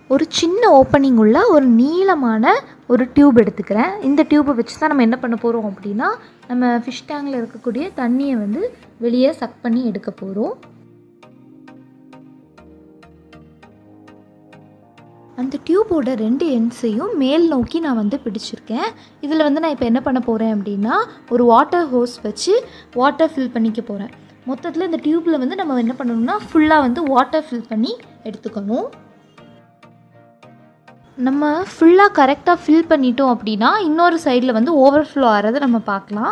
ஒரு சின்ன ஓப்பனிங் உள்ள ஒரு நீளமான ஒரு டியூப் எடுத்துக்கிறேன் இந்த டியூப்பை வச்சு தான் நம்ம என்ன பண்ண போகிறோம் அப்படின்னா நம்ம ஃபிஷ் டேங்கில் இருக்கக்கூடிய தண்ணியை வந்து வெளியே சக் பண்ணி எடுக்க போகிறோம் அந்த டியூபோட ரெண்டு எண்ட்ஸையும் மேல் நோக்கி நான் வந்து பிடிச்சிருக்கேன் இதில் வந்து நான் இப்போ என்ன பண்ண போகிறேன் அப்படின்னா ஒரு வாட்டர் ஹோஸ் வச்சு வாட்டர் ஃபில் பண்ணிக்க போகிறேன் மொத்தத்தில் இந்த டியூப்பில் வந்து நம்ம என்ன பண்ணணும்னா ஃபுல்லாக வந்து வாட்டர் ஃபில் பண்ணி எடுத்துக்கணும் நம்ம ஃபுல்லாக கரெக்டாக ஃபில் பண்ணிட்டோம் அப்படின்னா இன்னொரு சைடில் வந்து ஓவர்ஃப்ளோ ஆகிறத நம்ம பார்க்கலாம்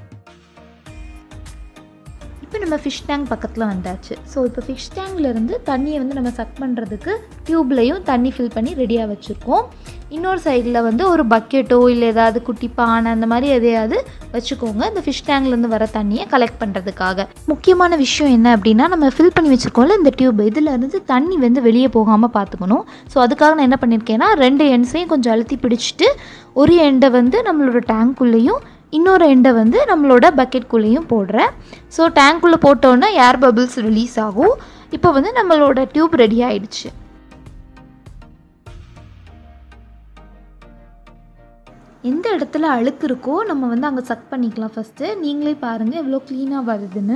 இப்போ நம்ம ஃபிஷ் டேங்க் பக்கத்தில் வந்தாச்சு ஸோ இப்போ ஃபிஷ் டேங்க்லேருந்து தண்ணியை வந்து நம்ம சக் பண்ணுறதுக்கு டியூப்லேயும் தண்ணி ஃபில் பண்ணி ரெடியாக வச்சுருக்கோம் இன்னொரு சைடில் வந்து ஒரு பக்கெட்டோ இல்லை ஏதாவது குட்டி பானை அந்த மாதிரி எதையாவது வச்சுக்கோங்க இந்த ஃபிஷ் டேங்க்லேருந்து வர தண்ணியை கலெக்ட் பண்ணுறதுக்காக முக்கியமான விஷயம் என்ன அப்படின்னா நம்ம ஃபில் பண்ணி வச்சுருக்கோம்ல இந்த டியூப் இதில் இருந்து தண்ணி வந்து வெளியே போகாமல் பார்த்துக்கணும் ஸோ அதுக்காக நான் என்ன பண்ணியிருக்கேன்னா ரெண்டு எண்ட்ஸையும் கொஞ்சம் அழுத்தி பிடிச்சிட்டு ஒரு எண்டை வந்து நம்மளோட டேங்க்குள்ளேயும் இன்னொரு எண்டை வந்து நம்மளோட பக்கெட்குள்ளேயும் போடுறேன் ஸோ டேங்க்குள்ளே போட்டோன்னே ஏர் பபிள்ஸ் ரிலீஸ் ஆகும் இப்போ வந்து நம்மளோட டியூப் ரெடி ஆயிடுச்சு எந்த இடத்துல அழுக்கு இருக்கோ நம்ம வந்து அங்கே சக் பண்ணிக்கலாம் ஃபஸ்ட்டு நீங்களே பாருங்கள் எவ்வளோ க்ளீனாக வருதுன்னு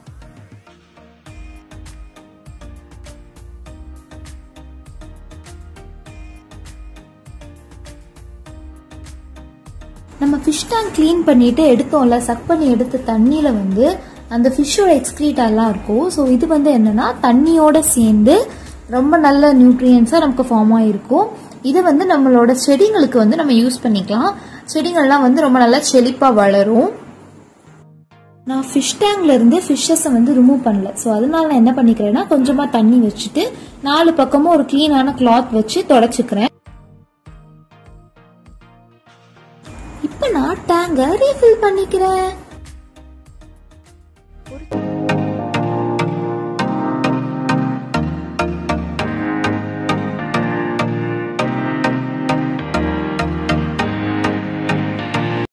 நம்ம ஃபிஷ் டேங்க் க்ளீன் பண்ணிட்டு எடுத்தோம்ல சக் பண்ணி எடுத்த தண்ணியில் வந்து அந்த ஃபிஷ்ஷோட எக்ஸ்க்ரீட்டாலாம் இருக்கும் ஸோ இது வந்து என்னன்னா தண்ணியோட சேர்ந்து ரொம்ப நல்ல நியூட்ரியன்ஸாக நமக்கு ஃபார்ம் ஆகிருக்கும் இதை வந்து நம்மளோட செடிங்களுக்கு வந்து நம்ம யூஸ் பண்ணிக்கலாம் செடிகள்லாம் வந்து ரொம்ப நல்லா செழிப்பாக வளரும் நான் ஃபிஷ் டேங்க்ல இருந்து ஃபிஷ்ஷஸை வந்து ரிமூவ் பண்ணல ஸோ அதனால நான் என்ன பண்ணிக்கிறேன்னா கொஞ்சமாக தண்ணி வச்சுட்டு நாலு பக்கமும் ஒரு க்ளீனான கிளாத் வச்சு தொடச்சிக்கிறேன் இப்போ நான் டேங்கை ரீஃபில் பண்ணிக்கிறேன்